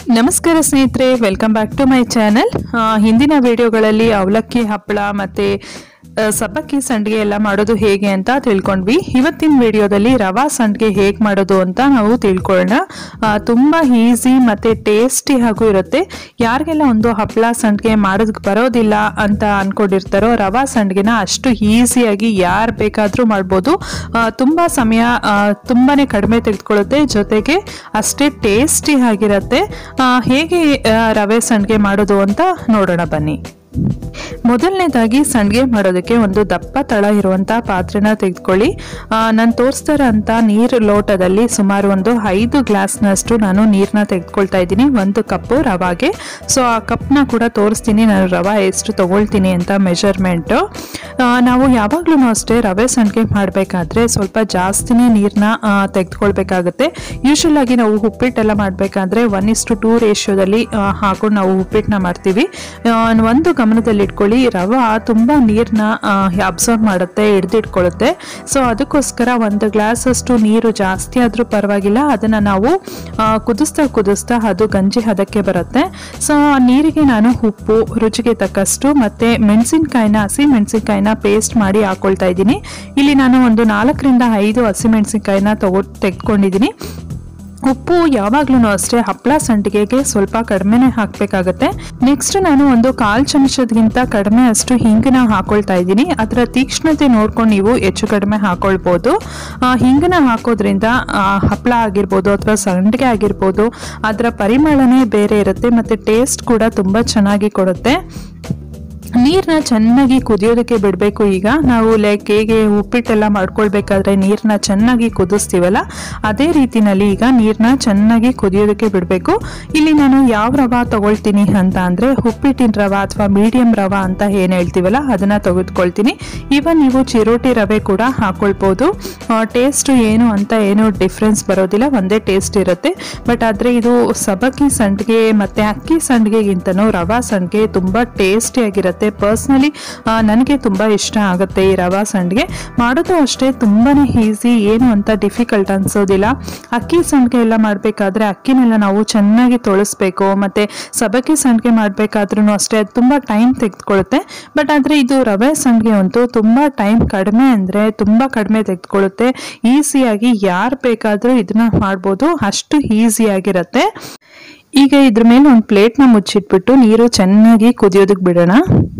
ನಮಸ್ಕಾರ ಸ್ನೇಹಿತರೆ welcome back to my channel ಹಿಂದಿನ ವಿಡಿಯೋಗಳಲ್ಲಿ ಅವಲಕ್ಕಿ ಹಪ್ಪಳ ಮತ್ತು ಆ, ಸಬ್ಬಕ್ಕಿ ಸಂಡಿಗೆ ಎಲ್ಲ ಮಾಡೋದು ಹೇಗೆ ಅಂತ ತಿಳ್ಕೊಂಡ್ವಿ ಇವತ್ತಿನ ವಿಡಿಯೋದಲ್ಲಿ ರವಾ ಸಂಡಿಗೆ ಹೇಗೆ ಮಾಡೋದು ಅಂತ ನಾವು ತಿಳ್ಕೊಳ್ಳೋಣ ಆ, ತುಂಬ ಈಸಿ ಮತ್ತು ಟೇಸ್ಟಿ ಹಾಗೂ ಇರುತ್ತೆ ಯಾರಿಗೆಲ್ಲ ಒಂದು ಹಪ್ಪಳ ಸಂಡಿಗೆ ಮಾಡೋದಕ್ಕೆ ಬರೋದಿಲ್ಲ ಅಂತ ಅನ್ಕೊಂಡಿರ್ತಾರೋ ರವಾ ಸಂಡಿಗೆನ ಅಷ್ಟು ಈಸಿಯಾಗಿ ಯಾರು ಬೇಕಾದರೂ ಮಾಡ್ಬೋದು ಆ, ತುಂಬ ಸಮಯ ಆ, ತುಂಬಾನೇ ಕಡಿಮೆ ತೆಗೆದುಕೊಳ್ಳುತ್ತೆ ಜೊತೆಗೆ ಅಷ್ಟೇ ಟೇಸ್ಟಿ ಆಗಿರುತ್ತೆ ಆ, ಹೇಗೆ ಆ, ರವೆ ಸಂಡಿಗೆ ಮಾಡೋದು ಅಂತ ನೋಡೋಣ ಬನ್ನಿ ಮೊದಲನೇದಾಗಿ ಸಂಡಿಗೆ ಮಾಡೋದಕ್ಕೆ ಒಂದು ದಪ್ಪ ತಳ ಇರುವಂಥ ಪಾತ್ರೆನ ತೆಗೆದುಕೊಳ್ಳಿ ನಾನು ತೋರಿಸ್ತಾರ ಅಂತ ನೀರು ಲೋಟದಲ್ಲಿ ಸುಮಾರು ಒಂದು ಐದು ಗ್ಲಾಸ್ನಷ್ಟು ನಾನು ನೀರನ್ನ ತೆಗೆದುಕೊಳ್ತಾ ಇದ್ದೀನಿ ಒಂದು ಕಪ್ಪು ರವಾಗೆ ಸೊ ಆ ಕಪ್ನ ಕೂಡ ತೋರಿಸ್ತೀನಿ ನಾನು ರವೆ ಎಷ್ಟು ತಗೊಳ್ತೀನಿ ಅಂತ ಮೆಷರ್ಮೆಂಟು ನಾವು ಯಾವಾಗಲೂ ಅಷ್ಟೇ ರವೆ ಸಂಡಿಗೆ ಮಾಡಬೇಕಾದ್ರೆ ಸ್ವಲ್ಪ ಜಾಸ್ತಿನೇ ನೀರನ್ನ ತೆಗೆದುಕೊಳ್ಬೇಕಾಗುತ್ತೆ ಯೂಶಲ್ ಆಗಿ ನಾವು ಉಪ್ಪಿಟ್ಟೆಲ್ಲ ಮಾಡಬೇಕಾದ್ರೆ ಒನ್ ಇಸ್ಟು ಟೂ ರೇಷಿಯೋದಲ್ಲಿ ಹಾಕೊಂಡು ನಾವು ಉಪ್ಪಿಟ್ಟನ್ನ ಮಾಡ್ತೀವಿ ಆ, ಒಂದು ಗಮನದಲ್ಲಿ ಇಟ್ಕೊಳ್ಳಿ ರವೆ ತುಂಬ ನೀರನ್ನ ಅಬ್ಸರ್ವ್ ಮಾಡುತ್ತೆ ಹಿಡ್ದಿಟ್ಕೊಳ್ಳುತ್ತೆ ಸೊ ಅದಕ್ಕೋಸ್ಕರ ಒಂದು ಗ್ಲಾಸಷ್ಟು ನೀರು ಜಾಸ್ತಿ ಆದರೂ ಪರವಾಗಿಲ್ಲ ಅದನ್ನು ನಾವು ಆ, ಕುದಿಸ್ತಾ ಕುದಿಸ್ತಾ ಅದು ಗಂಜಿ ಹದಕ್ಕೆ ಬರುತ್ತೆ ಸೊ ಆ ನೀರಿಗೆ ನಾನು ಉಪ್ಪು ರುಚಿಗೆ ತಕ್ಕಷ್ಟು ಮತ್ತು ಮೆಣಸಿನ್ಕಾಯಿನ ಹಸಿ ಮೆಣಸಿನ್ಕಾಯಿನ ಪೇಸ್ಟ್ ಮಾಡಿ ಹಾಕೊಳ್ತಾ ಇದ್ದೀನಿ ಇಲ್ಲಿ ನಾನು ಒಂದು ನಾಲ್ಕರಿಂದ ಐದು ಹಸಿ ಮೆಣಸಿನ್ಕಾಯಿನ ತಗೊ ತೆಗೆದುಕೊಂಡಿದ್ದೀನಿ ಉಪ್ಪು ಯಾವಾಗ್ಲೂ ಅಷ್ಟೇ ಹಪ್ಪಳ ಸಂಡಿಗೆಗೆ ಸ್ವಲ್ಪ ಕಡಿಮೆನೆ ಹಾಕಬೇಕಾಗತ್ತೆ ನೆಕ್ಸ್ಟ್ ನಾನು ಒಂದು ಕಾಲು ಚಮಚದಗಿಂತ ಕಡಿಮೆ ಅಷ್ಟು ಹಿಂಗನ್ನ ಹಾಕೊಳ್ತಾ ಇದ್ದೀನಿ ಅದರ ತೀಕ್ಷ್ಣತೆ ನೋಡ್ಕೊಂಡು ನೀವು ಹೆಚ್ಚು ಕಡಿಮೆ ಹಾಕೊಳ್ಬೋದು ಆ, ಹಿಂಗನ್ನ ಹಾಕೋದ್ರಿಂದ ಆ, ಹಪ್ಪಳ ಆಗಿರ್ಬೋದು ಅಥವಾ ಸಂಡಿಗೆ ಆಗಿರ್ಬೋದು ಅದರ ಪರಿಮಳನೇ ಬೇರೆ ಇರುತ್ತೆ ಮತ್ತು ಟೇಸ್ಟ್ ಕೂಡ ತುಂಬ ಚೆನ್ನಾಗಿ ಕೊಡುತ್ತೆ ನೀರನ್ನ ಚೆನ್ನಾಗಿ ಕುದಿಯೋದಕ್ಕೆ ಬಿಡಬೇಕು ಈಗ ನಾವು ಲೈಕ್ ಹೇಗೆ ಉಪ್ಪಿಟ್ಟೆಲ್ಲ ಮಾಡ್ಕೊಳ್ಬೇಕಾದ್ರೆ ನೀರನ್ನ ಚೆನ್ನಾಗಿ ಕುದಿಸ್ತೀವಲ್ಲ ಅದೇ ರೀತಿನಲ್ಲಿ ಈಗ ನೀರನ್ನ ಚೆನ್ನಾಗಿ ಕುದಿಯೋದಕ್ಕೆ ಬಿಡಬೇಕು ಇಲ್ಲಿ ನಾನು ಯಾವ ರವ ತಗೊಳ್ತೀನಿ ಅಂತ ಅಂದರೆ ಉಪ್ಪಿಟ್ಟಿನ ರವ ಅಥವಾ ಮೀಡಿಯಂ ರವ ಅಂತ ಏನು ಹೇಳ್ತೀವಲ್ಲ ಅದನ್ನು ತೆಗೆದುಕೊಳ್ತೀನಿ ಇವನ್ ನೀವು ಚಿರೋಟಿ ರವೆ ಕೂಡ ಹಾಕೊಳ್ಬೋದು ಟೇಸ್ಟು ಏನು ಅಂತ ಏನು ಡಿಫ್ರೆನ್ಸ್ ಬರೋದಿಲ್ಲ ಒಂದೇ ಟೇಸ್ಟ್ ಇರುತ್ತೆ ಬಟ್ ಆದರೆ ಇದು ಸಬಕ್ಕಿ ಸಂಡಿಗೆ ಮತ್ತು ಅಕ್ಕಿ ಸಂಡಿಗೆಗಿಂತನೂ ರವಾ ಸಂಡಿಗೆ ತುಂಬ ಟೇಸ್ಟಿಯಾಗಿರುತ್ತೆ ಪರ್ಸ್ನಲಿ ನನಗೆ ತುಂಬ ಇಷ್ಟ ಆಗುತ್ತೆ ಈ ರವಾ ಸಂಡಿಗೆ ಮಾಡೋದು ಅಷ್ಟೇ ತುಂಬಾ ಈಸಿ ಏನು ಅಂತ ಡಿಫಿಕಲ್ಟ್ ಅನ್ಸೋದಿಲ್ಲ ಅಕ್ಕಿ ಸಂಡಿಗೆ ಎಲ್ಲ ಮಾಡಬೇಕಾದ್ರೆ ಅಕ್ಕಿನೆಲ್ಲ ನಾವು ಚೆನ್ನಾಗಿ ತೊಳಸ್ಬೇಕು ಮತ್ತು ಸಬಕ್ಕಿ ಸಂಡಿಗೆ ಮಾಡಬೇಕಾದ್ರೂ ಅಷ್ಟೇ ಅದು ತುಂಬ ಟೈಮ್ ತೆಗೆದುಕೊಳ್ಳುತ್ತೆ ಬಟ್ ಆದರೆ ಇದು ರವೆ ಸಂಡಿಗೆ ಅಂತೂ ತುಂಬ ಟೈಮ್ ಕಡಿಮೆ ಅಂದರೆ ತುಂಬ ಕಡಿಮೆ ತೆಗೆದುಕೊಳ್ಳುತ್ತೆ ಈಸಿಯಾಗಿ ಯಾರು ಬೇಕಾದರೂ ಇದನ್ನ ಮಾಡ್ಬೋದು ಅಷ್ಟು ಈಸಿಯಾಗಿರುತ್ತೆ ಈಗ ಇದ್ರ ಮೇಲೆ ಒಂದು ಪ್ಲೇಟ್ನ ಮುಚ್ಚಿಟ್ಬಿಟ್ಟು ನೀರು ಚೆನ್ನಾಗಿ ಕುದಿಯೋದಕ್ಕೆ ಬಿಡೋಣ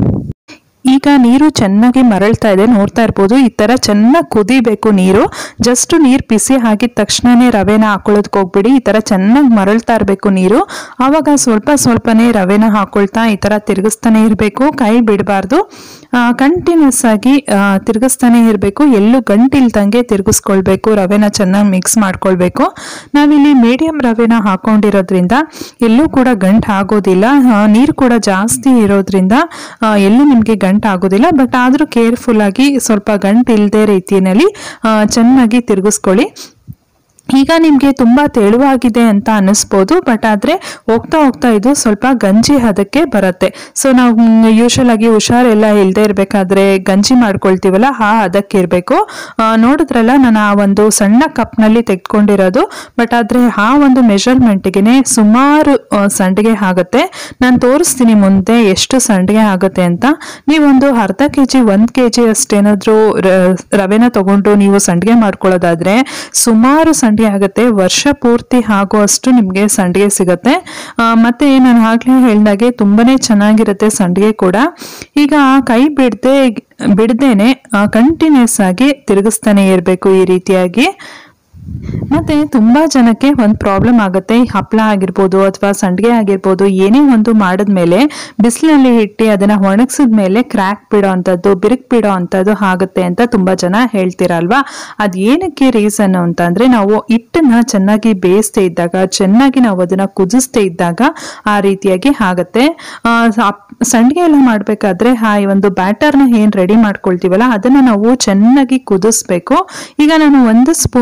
ಈಗ ನೀರು ಚೆನ್ನಾಗಿ ಮರಳ್ತಾ ಇದೆ ನೋಡ್ತಾ ಇರ್ಬೋದು ಈ ಥರ ಚೆನ್ನಾಗಿ ಕುದಿಬೇಕು ನೀರು ಜಸ್ಟ್ ನೀರು ಬಿಸಿ ಆಗಿದ ತಕ್ಷಣನೇ ರವೆನ ಹಾಕೊಳ್ಳೋದಕ್ಕೆ ಹೋಗ್ಬಿಡಿ ಈ ಥರ ಚೆನ್ನಾಗಿ ಮರಳ್ತಾ ಇರಬೇಕು ನೀರು ಆವಾಗ ಸ್ವಲ್ಪ ಸ್ವಲ್ಪನೇ ರವೆನ ಹಾಕೊಳ್ತಾ ಈ ಥರ ತಿರುಗಿಸ್ತಾನೆ ಇರಬೇಕು ಕೈ ಬಿಡಬಾರ್ದು ಕಂಟಿನ್ಯೂಸ್ ಆಗಿ ಆ, ತಿರುಗಿಸ್ತಾನೆ ಇರಬೇಕು ಎಲ್ಲೂ ಗಂಟಿಲ್ದಂಗೆ ತಿರುಗಿಸ್ಕೊಳ್ಬೇಕು ರವೆನ ಚೆನ್ನಾಗಿ ಮಿಕ್ಸ್ ಮಾಡ್ಕೊಳ್ಬೇಕು ನಾವಿಲ್ಲಿ ಮೀಡಿಯಂ ರವೆನ ಹಾಕೊಂಡಿರೋದ್ರಿಂದ ಎಲ್ಲೂ ಕೂಡ ಗಂಟು ಆಗೋದಿಲ್ಲ ಆ, ನೀರು ಕೂಡ ಜಾಸ್ತಿ ಇರೋದ್ರಿಂದ ಆ, ಎಲ್ಲೂ ನಿಮಗೆ ಗಂಟು ಆಗೋದಿಲ್ಲ ಬಟ್ ಆದರೂ ಕೇರ್ಫುಲ್ ಆಗಿ ಸ್ವಲ್ಪ ಗಂಟು ಇಲ್ಲದೆ ರೀತಿಯಲ್ಲಿ ಆ, ಚೆನ್ನಾಗಿ ತಿರುಗಿಸ್ಕೊಳ್ಳಿ ಈಗ ನಿಮಗೆ ತುಂಬ ತೆಳುವಾಗಿದೆ ಅಂತ ಅನ್ನಿಸ್ಬೋದು ಬಟ್ ಆದರೆ ಹೋಗ್ತಾ ಹೋಗ್ತಾ ಇದು ಸ್ವಲ್ಪ ಗಂಜಿ ಹದಕ್ಕೆ ಬರುತ್ತೆ ಸೊ ನಾವು ಯೂಶಲ್ ಆಗಿ ಹುಷಾರೆಲ್ಲ ಇಲ್ಲದೆ ಇರಬೇಕಾದ್ರೆ ಗಂಜಿ ಮಾಡ್ಕೊಳ್ತೀವಲ್ಲ ಆ ಹದಕ್ಕೆ ಇರಬೇಕು ನೋಡಿದ್ರಲ್ಲ ನಾನು ಆ ಒಂದು ಸಣ್ಣ ಕಪ್ನಲ್ಲಿ ತೆಗೆದುಕೊಂಡಿರೋದು ಬಟ್ ಆದರೆ ಆ ಒಂದು ಮೆಷರ್ಮೆಂಟ್ಗೆ ಸುಮಾರು ಆ, ಸಂಡಿಗೆ ಆಗುತ್ತೆ ನಾನು ತೋರಿಸ್ತೀನಿ ಮುಂದೆ ಎಷ್ಟು ಸಂಡಿಗೆ ಆಗುತ್ತೆ ಅಂತ ನೀವೊಂದು ಅರ್ಧ ಕೆ ಜಿ ಒಂದು ಕೆ ಜಿ ಅಷ್ಟೇನಾದರೂ ರವೆನ ತಗೊಂಡು ನೀವು ಸಂಡಿಗೆ ಮಾಡ್ಕೊಳ್ಳೋದಾದ್ರೆ ಸುಮಾರು ಸಂಡಿಗೆ ಆಗುತ್ತೆ ವರ್ಷ ಪೂರ್ತಿ ಆಗುವಷ್ಟು ನಿಮಗೆ ಸಂಡಿಗೆ ಸಿಗುತ್ತೆ ಆ, ಮತ್ತೆ ನಾನು ಆಗ್ಲೇ ಹೇಳ್ದಾಗೆ ತುಂಬಾನೇ ಚೆನ್ನಾಗಿರುತ್ತೆ ಸಂಡಿಗೆ ಕೂಡ ಈಗ ಕೈ ಬಿಡದೆ ಬಿಡದೇನೆ ಕಂಟಿನ್ಯೂಸ್ ಆಗಿ ತಿರುಗಿಸ್ತಾನೆ ಇರಬೇಕು ಈ ರೀತಿಯಾಗಿ ಮತ್ತೆ ತುಂಬಾ ಜನಕ್ಕೆ ಒಂದು ಪ್ರಾಬ್ಲಮ್ ಆಗುತ್ತೆ ಈ ಹಪ್ಪಳ ಆಗಿರ್ಬೋದು ಅಥವಾ ಸಂಡಿಗೆ ಆಗಿರ್ಬೋದು ಏನೇ ಒಂದು ಮಾಡಿದ್ಮೇಲೆ ಬಿಸಿಲಿನಲ್ಲಿ ಇಟ್ಟು ಅದನ್ನ ಒಣಗಿಸಿದ ಮೇಲೆ ಕ್ರ್ಯಾಕ್ ಬಿಡೋ ಅಂಥದ್ದು ಬಿರುಕು ಬಿಡೋ ಅಂಥದ್ದು ಆಗುತ್ತೆ ಅಂತ ತುಂಬಾ ಜನ ಹೇಳ್ತೀರಲ್ವಾ ಅದು ಏನಕ್ಕೆ ರೀಸನ್ ಅಂತಂದ್ರೆ ನಾವು ಹಿಟ್ಟನ್ನ ಚೆನ್ನಾಗಿ ಬೇಯಿಸ್ತಾ ಇದ್ದಾಗ ಚೆನ್ನಾಗಿ ನಾವು ಅದನ್ನ ಕುದಿಸ್ತಾ ಇದ್ದಾಗ ಆ ರೀತಿಯಾಗಿ ಆಗುತ್ತೆ ಆ, ಅಪ್- ಸಂಡಿಗೆ ಎಲ್ಲ ಮಾಡಬೇಕಾದ್ರೆ ಆ ಒಂದು ಬ್ಯಾಟರ್ನ ಏನು ರೆಡಿ ಮಾಡ್ಕೊಳ್ತೀವಲ್ಲ ಅದನ್ನ ನಾವು ಚೆನ್ನಾಗಿ ಕುದಿಸ್ಬೇಕು ಈಗ ನಾನು ಒಂದು ಸ್ಪೂನ್ ಅಷ್ಟು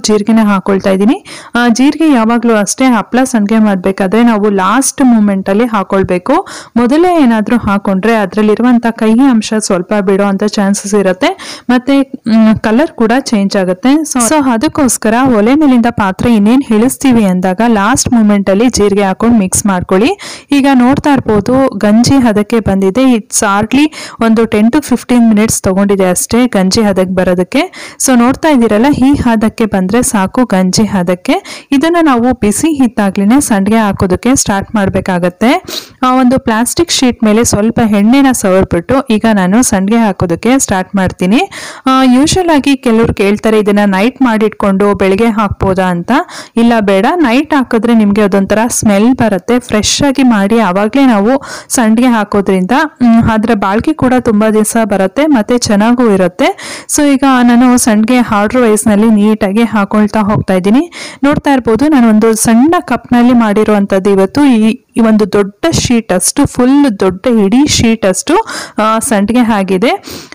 ಜೀರಿಗೆನ ಹಾಕೊಳ್ತಾ ಇದ್ದೀನಿ ಆ, ಜೀರಿಗೆ ಯಾವಾಗಲೂ ಅಷ್ಟೇ ಹಪ್ಪಳ ಸಂಡಿಗೆ ಮಾಡಬೇಕಾದ್ರೆ ನಾವು ಲಾಸ್ಟ್ ಮೂಮೆಂಟಲ್ಲಿ ಹಾಕೊಳ್ಬೇಕು ಮೊದಲೇ ಏನಾದರೂ ಹಾಕೊಂಡ್ರೆ ಅದರಲ್ಲಿರುವಂಥ ಕಹಿ ಅಂಶ ಸ್ವಲ್ಪ ಬಿಡೋ ಅಂಥ ಚಾನ್ಸಸ್ ಇರುತ್ತೆ ಮತ್ತೆ ಕಲರ್ ಕೂಡ ಚೇಂಜ್ ಆಗುತ್ತೆ ಸೊ ಅದಕ್ಕೋಸ್ಕರ ಒಲೆ ಮೇಲಿಂದ ಪಾತ್ರೆ ಇನ್ನೇನು ಇಳಿಸ್ತೀವಿ ಅಂದಾಗ ಲಾಸ್ಟ್ ಮೂಮೆಂಟಲ್ಲಿ ಜೀರಿಗೆ ಹಾಕೊಂಡು ಮಿಕ್ಸ್ ಮಾಡ್ಕೊಳ್ಳಿ ಈಗ ನೋಡ್ತಾ ಇರ್ಬೋದು ಗಂಜಿ ಹದಕ್ಕೆ ಬಂದಿದೆ ಇಟ್ಸ್ ಹಾರ್ಡ್ಲಿ ಒಂದು ಟೆನ್ ಟು ಫಿಫ್ಟೀನ್ ಮಿನಿಟ್ಸ್ ತಗೊಂಡಿದೆ ಅಷ್ಟೇ ಗಂಜಿ ಹದಕ್ಕೆ ಬರೋದಕ್ಕೆ ಸೊ ನೋಡ್ತಾ ಇದ್ದೀರಲ್ಲ ಈ ಹದಕ್ಕೆ ಬಂದರೆ ಸಾಕು ಗಂಜಿ ಹದಕ್ಕೆ ಇದನ್ನು ನಾವು ಬಿಸಿ ಹಿತ್ತಾಗ್ಲೇ ಸಂಡಿಗೆ ಹಾಕೋದಕ್ಕೆ ಸ್ಟಾರ್ಟ್ ಮಾಡಬೇಕಾಗತ್ತೆ ಒಂದು ಪ್ಲಾಸ್ಟಿಕ್ ಶೀಟ್ ಮೇಲೆ ಸ್ವಲ್ಪ ಎಣ್ಣೆನ ಸವರ್ಬಿಟ್ಟು ಈಗ ನಾನು ಸಂಡಿಗೆ ಹಾಕೋದಕ್ಕೆ ಸ್ಟಾರ್ಟ್ ಮಾಡ್ತೀನಿ ಯೂಶಲ್ ಆಗಿ ಕೆಲವ್ರು ಕೇಳ್ತಾರೆ ಇದನ್ನ ನೈಟ್ ಮಾಡಿಟ್ಕೊಂಡು ಬೆಳಗ್ಗೆ ಹಾಕ್ಬೋದಾ ಅಂತ ಇಲ್ಲ ಬೇಡ ನೈಟ್ ಹಾಕಿದ್ರೆ ನಿಮಗೆ ಅದೊಂಥರ ಸ್ಮೆಲ್ ಬರುತ್ತೆ ಫ್ರೆಶ್ ಆಗಿ ಮಾಡಿ ಆವಾಗಲೇ ನಾವು ಸಂಡಿಗೆ ಹಾಕೋದ್ರಿಂದ ಮ್, ಅದರ ಬಾಳ್ಕೆ ಕೂಡ ತುಂಬ ದಿವಸ ಬರುತ್ತೆ ಮತ್ತೆ ಚೆನ್ನಾಗೂ ಇರುತ್ತೆ ಸೊ ಈಗ ನಾನು ಸಂಡಿಗೆ ಆರ್ಡ್ರ್ ವೈಸ್ನಲ್ಲಿ ನೀಟಾಗಿ ಹಾಕೊಳ್ತಾ ಹೋಗ್ತಾ ಇದ್ದೀನಿ ನೋಡ್ತಾ ಇರ್ಬೋದು ನಾನು ಒಂದು ಸಣ್ಣ ಕಪ್ನಲ್ಲಿ ಮಾಡಿರುವಂಥದ್ದು ಇವತ್ತು ಈ ಈ ಒಂದು ದೊಡ್ಡ ಶೀಟ್ ಅಷ್ಟು ಫುಲ್ ದೊಡ್ಡ ಇಡೀ ಶೀಟ್ ಅಷ್ಟು ಆ, ಸಂಡಿಗೆ ಆಗಿದೆ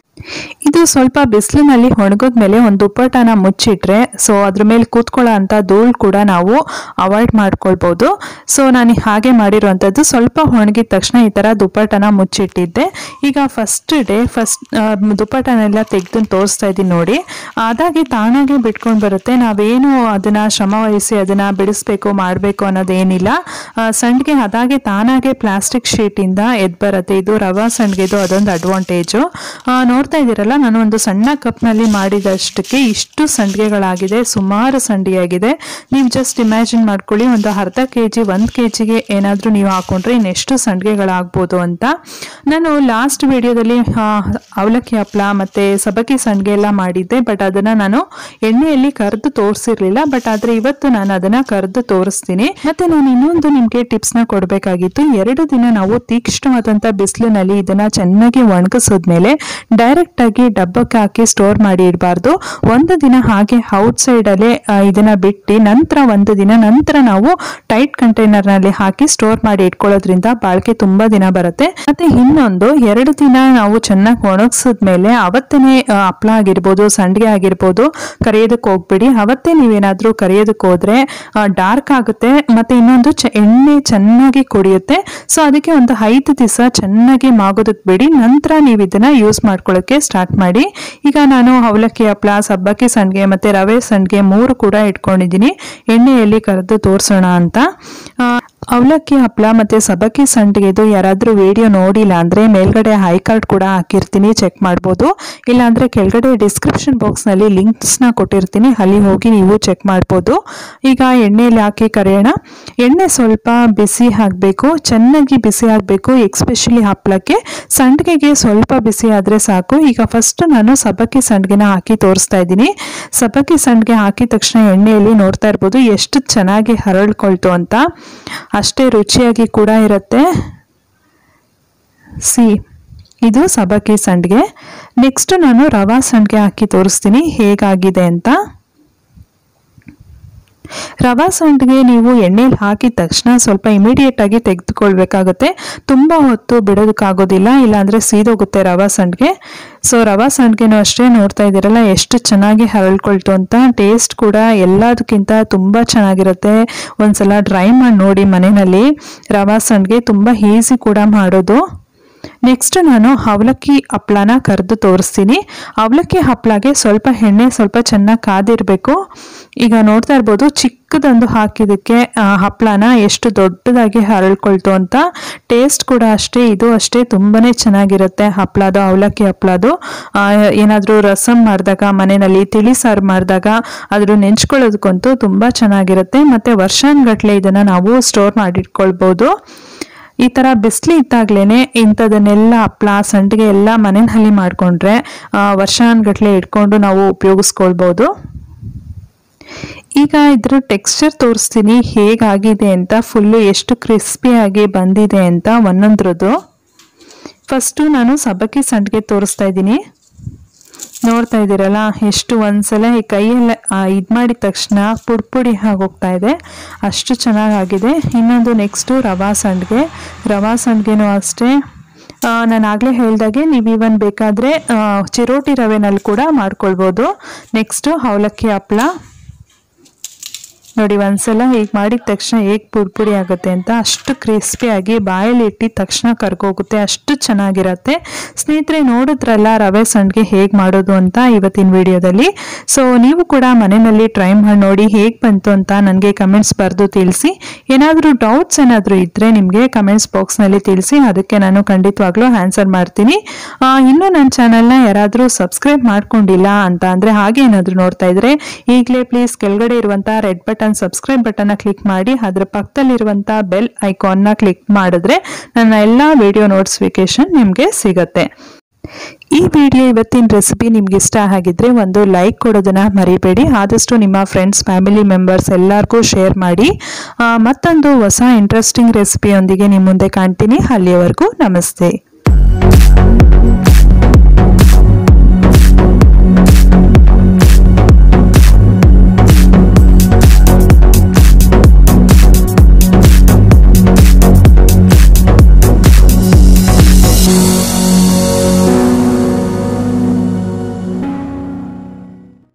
ಇದು ಸ್ವಲ್ಪ ಬಿಸಿಲಿನಲ್ಲಿ ಒಣಗಿದ್ಮೇಲೆ ಒಂದು ದುಪ್ಪಟನ ಮುಚ್ಚಿಟ್ರೆ ಸೊ ಅದ್ರ ಮೇಲೆ ಕೂತ್ಕೊಳ್ಳೋ ಅಂಥ ಧೂಳು ಕೂಡ ನಾವು ಅವಾಯ್ಡ್ ಮಾಡ್ಕೊಳ್ಬೋದು ಸೊ ನಾನು ಹಾಗೆ ಮಾಡಿರುವಂಥದ್ದು ಸ್ವಲ್ಪ ಒಣಗಿದ ತಕ್ಷಣ ಈ ಥರ ದುಪ್ಪಟನ ಮುಚ್ಚಿಟ್ಟಿದ್ದೆ ಈಗ ಫಸ್ಟ್ ಡೇ ಫಸ್ಟ್ ದುಪ್ಪಟನೆಲ್ಲ ತೆಗೆದು ತೋರಿಸ್ತಾ ಇದ್ದೀನಿ ನೋಡಿ ಅದಾಗಿ ತಾನಾಗೆ ಬಿಟ್ಕೊಂಡು ಬರುತ್ತೆ ನಾವೇನು ಅದನ್ನ ಶ್ರಮ ವಹಿಸಿ ಅದನ್ನ ಬಿಡಿಸ್ಬೇಕು ಮಾಡಬೇಕು ಅನ್ನೋದೇನಿಲ್ಲ ಆ, ಸಂಡಿಗೆ ಅದಾಗೆ ತಾನಾಗೆ ಪ್ಲಾಸ್ಟಿಕ್ ಶೀಟಿಂದ ಎದ್ದು ಬರುತ್ತೆ ಇದು ರವಾ ಸಂಡಿಗೆದು ಅದೊಂದು ಅಡ್ವಾಂಟೇಜು ನೋಡ್ತಾ ಇದ್ದೀರಲ್ಲ ನಾನು ಒಂದು ಸಣ್ಣ ಕಪ್ನಲ್ಲಿ ಮಾಡಿದಷ್ಟಕ್ಕೆ ಇಷ್ಟು ಸಂಡಿಗೆಗಳಾಗಿದೆ ಸುಮಾರು ಸಂಡಿಗೆ ಆಗಿದೆ ನೀವು ಜಸ್ಟ್ ಇಮ್ಯಾಜಿನ್ ಮಾಡ್ಕೊಳ್ಳಿ ಒಂದು ಅರ್ಧ ಕೆ ಜಿ ಒಂದು ಕೆ ಜಿಗೆ ಏನಾದರೂ ನೀವು ಹಾಕೊಂಡ್ರೆ ಇನ್ನೆಷ್ಟು ಸಂಡಿಗೆಗಳಾಗ್ಬೋದು ಅಂತ ನಾನು ಲಾಸ್ಟ್ ವಿಡಿಯೋದಲ್ಲಿ ಅವಲಕ್ಕಿ ಹಪ್ಪಳ ಮತ್ತು ಸಬಕಿ ಸಂಡಿಗೆ ಎಲ್ಲ ಮಾಡಿದ್ದೆ ಬಟ್ ಅದನ್ನು ನಾನು ಎಣ್ಣೆಯಲ್ಲಿ ಕರೆದು ತೋರಿಸಿರ್ಲಿಲ್ಲ ಬಟ್ ಆದರೆ ಇವತ್ತು ನಾನು ಅದನ್ನು ಕರೆದು ತೋರಿಸ್ತೀನಿ ಮತ್ತು ನಾನು ಇನ್ನೊಂದು ನಿಮಗೆ ಟಿಪ್ಸ್ನ ಕೊಡಬೇಕಾಗಿತ್ತು ಎರಡು ದಿನ ನಾವು ತೀಕ್ಷ್ಣವಾದಂಥ ಬಿಸಿಲಿನಲ್ಲಿ ಇದನ್ನು ಚೆನ್ನಾಗಿ ಒಣಗಿಸಿದ್ಮೇಲೆ ಡೈರೆಕ್ಟ್ ಆಗಿ ಡಬ್ಬಕ್ಕೆ ಹಾಕಿ ಸ್ಟೋರ್ ಮಾಡಿ ಇಡಬಾರ್ದು ಒಂದು ದಿನ ಹಾಗೆ ಔಟ್ ಸೈಡಲ್ಲೇ ಇದನ್ನ ಬಿಟ್ಟು ನಂತರ ಒಂದು ದಿನ ನಂತರ ನಾವು ಟೈಟ್ ಕಂಟೈನರ್ನಲ್ಲಿ ಹಾಕಿ ಸ್ಟೋರ್ ಮಾಡಿ ಇಟ್ಕೊಳ್ಳೋದ್ರಿಂದ ಬಾಳಿಕೆ ತುಂಬಾ ದಿನ ಬರುತ್ತೆ ಮತ್ತೆ ಇನ್ನೊಂದು ಎರಡು ದಿನ ನಾವು ಚೆನ್ನಾಗಿ ಒಣಗಿಸಿದ್ಮೇಲೆ ಅವತ್ತನೇ ಆ, ಹಪ್ಳ ಆಗಿರ್ಬೋದು ಸಂಡಿಗೆ ಆಗಿರ್ಬೋದು ಕರಿಯೋದಕ್ಕೆ ಹೋಗ್ಬಿಡಿ ಅವತ್ತೇ ನೀವೇನಾದ್ರೂ ಕರಿಯೋದಕ್ಕೆ ಹೋದ್ರೆ ಡಾರ್ಕ್ ಆಗುತ್ತೆ ಮತ್ತೆ ಇನ್ನೊಂದು ಚ- ಎಣ್ಣೆ ಚೆನ್ನಾಗಿ ಕುಡಿಯುತ್ತೆ ಸೊ ಅದಕ್ಕೆ ಒಂದು ಐದು ದಿವಸ ಚೆನ್ನಾಗಿ ಮಾಗೋದಕ್ಕೆ ಬಿಡಿ ನಂತರ ನೀವು ಇದನ್ನ ಯೂಸ್ ಮಾಡ್ಕೊಳ್ಳೋಕೆ ಸ್ಟಾರ್ಟ್ ಮಾಡಿ ಈಗ ನಾನು ಅವಲಕ್ಕಿ ಹಪ್ಪಳ ಸಬ್ಬಕ್ಕಿ ಸಂಡಿಗೆ ಮತ್ತೆ ರವೆ ಸಂಡಿಗೆ ಮೂರು ಕೂಡ ಇಟ್ಕೊಂಡಿದ್ದೀನಿ ಎಣ್ಣೆಯಲ್ಲಿ ಕರೆದು ತೋರಿಸೋಣ ಅಂತ ಆ, ಅವಲಕ್ಕಿ ಹಪ್ಪಳ ಮತ್ತೆ ಸಬ್ಬಕ್ಕಿ ಸಂಡಿಗೆದು ಯಾರಾದರೂ ವಿಡಿಯೋ ನೋಡಿಲ್ಲ ಅಂದರೆ ಮೇಲ್ಗಡೆ ಐ ಕಾರ್ಡ್ ಕೂಡ ಹಾಕಿರ್ತೀನಿ ಚೆಕ್ ಮಾಡ್ಬೋದು ಇಲ್ಲಾಂದರೆ ಕೆಳಗಡೆ ಡಿಸ್ಕ್ರಿಪ್ಷನ್ ಬಾಕ್ಸ್ನಲ್ಲಿ ಲಿಂಕ್ಸ್ನ ಕೊಟ್ಟಿರ್ತೀನಿ ಅಲ್ಲಿ ಹೋಗಿ ನೀವು ಚೆಕ್ ಮಾಡ್ಬೋದು ಈಗ ಎಣ್ಣೆಯಲ್ಲಿ ಹಾಕಿ ಕರೆಯೋಣ ಎಣ್ಣೆ ಸ್ವಲ್ಪ ಬಿಸಿ ಆಗಬೇಕು ಚೆನ್ನಾಗಿ ಬಿಸಿ ಆಗಬೇಕು ಎಕ್ಸ್ಪೆಷಲಿ ಹಪ್ಪಳಕ್ಕೆ ಸಂಡಿಗೆಗೆ ಸ್ವಲ್ಪ ಬಿಸಿ ಆದರೆ ಸಾಕು ಈಗ ಫಸ್ಟ್ ನಾನು ಸಬ್ಬಕ್ಕಿ ಸಂಡಿಗೆನ ಹಾಕಿ ತೋರಿಸ್ತಾ ಇದ್ದೀನಿ ಸಬ್ಬಕ್ಕಿ ಸಂಡಿಗೆ ಹಾಕಿದ ತಕ್ಷಣ ಎಣ್ಣೆಯಲ್ಲಿ ನೋಡ್ತಾ ಇರ್ಬೋದು ಎಷ್ಟು ಚೆನ್ನಾಗಿ ಹರಳ್ಕೊಳ್ತು ಅಂತ ಅಷ್ಟೇ ರುಚಿಯಾಗಿ ಕೂಡ ಇರುತ್ತೆ ಸಿ ಇದು ಸಬ್ಬಕ್ಕಿ ಸಂಡಿಗೆ ನೆಕ್ಸ್ಟ್ ನಾನು ರವಾ ಸಂಡಿಗೆ ಹಾಕಿ ತೋರಿಸ್ತೀನಿ ಹೇಗಾಗಿದೆ ಅಂತ ರವಾ ಸಂಡಿಗೆ ನೀವು ಎಣ್ಣೆಲಿ ಹಾಕಿದ ತಕ್ಷಣ ಸ್ವಲ್ಪ ಇಮಿಡಿಯೇಟ್ ಆಗಿ ತೆಗೆದುಕೊಳ್ಬೇಕಾಗುತ್ತೆ ತುಂಬ ಹೊತ್ತು ಬಿಡೋದಕ್ಕಾಗೋದಿಲ್ಲ ಇಲ್ಲಾಂದರೆ ಸೀದೋಗುತ್ತೆ ರವಾ ಸಂಡಿಗೆ ಸೊ ರವಾ ಸಂಡಿಗೆನೂ ಅಷ್ಟೇ ನೋಡ್ತಾ ಇದ್ದೀರಲ್ಲ ಎಷ್ಟು ಚೆನ್ನಾಗಿ ಹರಳ್ಕೊಳ್ತು ಅಂತ ಟೇಸ್ಟ್ ಕೂಡ ಎಲ್ಲದಕ್ಕಿಂತ ತುಂಬ ಚೆನ್ನಾಗಿರುತ್ತೆ ಒಂದ್ಸಲ ಟ್ರೈ ಮಾಡಿ ನೋಡಿ ಮನೆಯಲ್ಲಿ ರವಾ ಸಂಡಿಗೆ ತುಂಬ ಈಸಿ ಕೂಡ ಮಾಡೋದು ನೆಕ್ಸ್ಟ್ ನಾನು ಅವಲಕ್ಕಿ ಹಪ್ಳನ ಕರೆದು ತೋರಿಸ್ತೀನಿ ಅವಲಕ್ಕಿ ಹಪ್ಳಗೆ ಸ್ವಲ್ಪ ಎಣ್ಣೆ ಸ್ವಲ್ಪ ಚೆನ್ನಾಗಿ ಕಾದಿರಬೇಕು ಈಗ ನೋಡ್ತಾ ಇರ್ಬೋದು ಚಿಕ್ಕದೊಂದು ಹಾಕಿದ್ದಕ್ಕೆ ಆ, ಹಪ್ಳನ ಎಷ್ಟು ದೊಡ್ಡದಾಗಿ ಹರಳ್ಕೊಳ್ತು ಅಂತ ಟೇಸ್ಟ್ ಕೂಡ ಅಷ್ಟೇ ಇದು ಅಷ್ಟೇ ತುಂಬಾನೇ ಚೆನ್ನಾಗಿರುತ್ತೆ ಹಪ್ಳದು ಅವಲಕ್ಕಿ ಹಪ್ಳದು ಏನಾದರೂ ರಸಮ್ ಮಾಡಿದಾಗ ಮನೆಯಲ್ಲಿ ತಿಳಿ ಸಾರು ಮಾಡಿದಾಗ ಅದ್ರ ನೆಂಚ್ಕೊಳ್ಳೋದಕ್ಕಂತೂ ತುಂಬ ಚೆನ್ನಾಗಿರುತ್ತೆ ಮತ್ತು ವರ್ಷಾನ್ಗಟ್ಲೆ ಇದನ್ನು ನಾವು ಸ್ಟೋರ್ ಮಾಡಿಟ್ಕೊಳ್ಬೋದು ಈ ಥರ ಬಿಸಿಲು ಇದ್ದಾಗ್ಲೇ ಇಂಥದನ್ನೆಲ್ಲ ಹಪ್ಳ ಸಂಡಿಗೆ ಎಲ್ಲ ಮನೆಯಲ್ಲಿ ಮಾಡಿಕೊಂಡ್ರೆ ವರ್ಷಾನ್ಗಟ್ಲೆ ಇಟ್ಕೊಂಡು ನಾವು ಉಪಯೋಗಿಸ್ಕೊಳ್ಬೋದು ಈಗ ಇದ್ರ ಟೆಕ್ಸ್ಚರ್ ತೋರಿಸ್ತೀನಿ ಹೇಗಾಗಿದೆ ಅಂತ ಫುಲ್ಲು ಎಷ್ಟು ಕ್ರಿಸ್ಪಿಯಾಗಿ ಬಂದಿದೆ ಅಂತ ಒಂದೊಂದ್ರದ್ದು ಫಸ್ಟು ನಾನು ಸಬ್ಬಕ್ಕಿ ಸಂಡಿಗೆ ತೋರಿಸ್ತಾ ಇದ್ದೀನಿ ನೋಡ್ತಾ ಇದ್ದೀರಲ್ಲ ಎಷ್ಟು ಒಂದ್ಸಲ ಈ ಕೈಯೆಲ್ಲ ಇದು ಮಾಡಿದ ತಕ್ಷಣ ಪುಡಿ ಪುಡಿ ಆಗೋಗ್ತಾ ಇದೆ ಅಷ್ಟು ಚೆನ್ನಾಗಾಗಿದೆ ಇನ್ನೊಂದು ನೆಕ್ಸ್ಟು ರವಾ ಸಂಡಿಗೆ ರವಾ ಸಂಡಿಗೆನೂ ಅಷ್ಟೇ ನಾನು ಆಗಲೇ ಹೇಳ್ದಾಗೆ ನೀವು ಇವನ್ ಬೇಕಾದರೆ ಚಿರೋಟಿ ರವೆನಲ್ಲಿ ಕೂಡ ಮಾಡ್ಕೊಳ್ಬೋದು ನೆಕ್ಸ್ಟು ಅವಲಕ್ಕಿ ಹಪ್ಪಳ ನೋಡಿ ಒಂದ್ಸಲ ಹೀಗೆ ಮಾಡಿದ ತಕ್ಷಣ ಹೇಗೆ ಪುಡಿ ಪುಡಿ ಆಗುತ್ತೆ ಅಂತ ಅಷ್ಟು ಕ್ರಿಸ್ಪಿಯಾಗಿ ಬಾಯಲ್ಲಿ ಇಟ್ಟಿದ ತಕ್ಷಣ ಕರ್ಗೋಗುತ್ತೆ ಅಷ್ಟು ಚೆನ್ನಾಗಿರತ್ತೆ ಸ್ನೇಹಿತರೆ ನೋಡಿದ್ರಲ್ಲ ರವೆ ಸಂಡಿಗೆ ಹೇಗೆ ಮಾಡೋದು ಅಂತ ಇವತ್ತಿನ ವಿಡಿಯೋದಲ್ಲಿ ಸೊ ನೀವು ಕೂಡ ಮನೆಯಲ್ಲಿ ಟ್ರೈ ಮಾಡಿ ನೋಡಿ ಹೇಗೆ ಬಂತು ಅಂತ ನನಗೆ ಕಮೆಂಟ್ಸ್ ಬರೆದು ತಿಳಿಸಿ ಏನಾದರೂ ಡೌಟ್ಸ್ ಏನಾದರೂ ಇದ್ದರೆ ನಿಮಗೆ ಕಮೆಂಟ್ಸ್ ಬಾಕ್ಸ್ನಲ್ಲಿ ತಿಳಿಸಿ ಅದಕ್ಕೆ ನಾನು ಖಂಡಿತವಾಗ್ಲೂ ಆನ್ಸರ್ ಮಾಡ್ತೀನಿ ಆ, ಇನ್ನೂ ನನ್ನ ಚಾನಲ್ನ ಯಾರಾದರೂ ಸಬ್ಸ್ಕ್ರೈಬ್ ಮಾಡ್ಕೊಂಡಿಲ್ಲ ಅಂತ ಅಂದರೆ ಹಾಗೆ ಏನಾದರೂ ನೋಡ್ತಾ ಇದ್ರೆ ಈಗಲೇ ಪ್ಲೀಸ್ ಕೆಳಗಡೆ ಇರುವಂಥ ರೆಡ್ ಬಟನ್ ಸಬ್ಸ್ಕ್ರೈಬ್ ಬಟನ್ನ ಕ್ಲಿಕ್ ಮಾಡಿ ಅದರ ಪಕ್ಕದಲ್ಲಿರುವಂಥ ಬೆಲ್ ಐಕಾನ್ನ ಕ್ಲಿಕ್ ಮಾಡಿದ್ರೆ ನನ್ನ ಎಲ್ಲ ವಿಡಿಯೋ ನೋಟಿಫಿಕೇಶನ್ ನಿಮಗೆ ಸಿಗತ್ತೆ ಈ ವಿಡಿಯೋ ಇವತ್ತಿನ ರೆಸಿಪಿ ನಿಮ್ಗೆ ಇಷ್ಟ ಆಗಿದ್ರೆ ಒಂದು ಲೈಕ್ ಕೊಡೋದನ್ನ ಮರಿಬೇಡಿ ಆದಷ್ಟು ನಿಮ್ಮ ಫ್ರೆಂಡ್ಸ್ ಫ್ಯಾಮಿಲಿ ಮೆಂಬರ್ಸ್ ಎಲ್ಲರಿಗೂ ಶೇರ್ ಮಾಡಿ ಆ, ಮತ್ತೊಂದು ಹೊಸ ಇಂಟ್ರೆಸ್ಟಿಂಗ್ ರೆಸಿಪಿಯೊಂದಿಗೆ ನಿಮ್ಮ ಮುಂದೆ ಕಾಣ್ತೀನಿ ಅಲ್ಲಿಯವರೆಗೂ ನಮಸ್ತೆ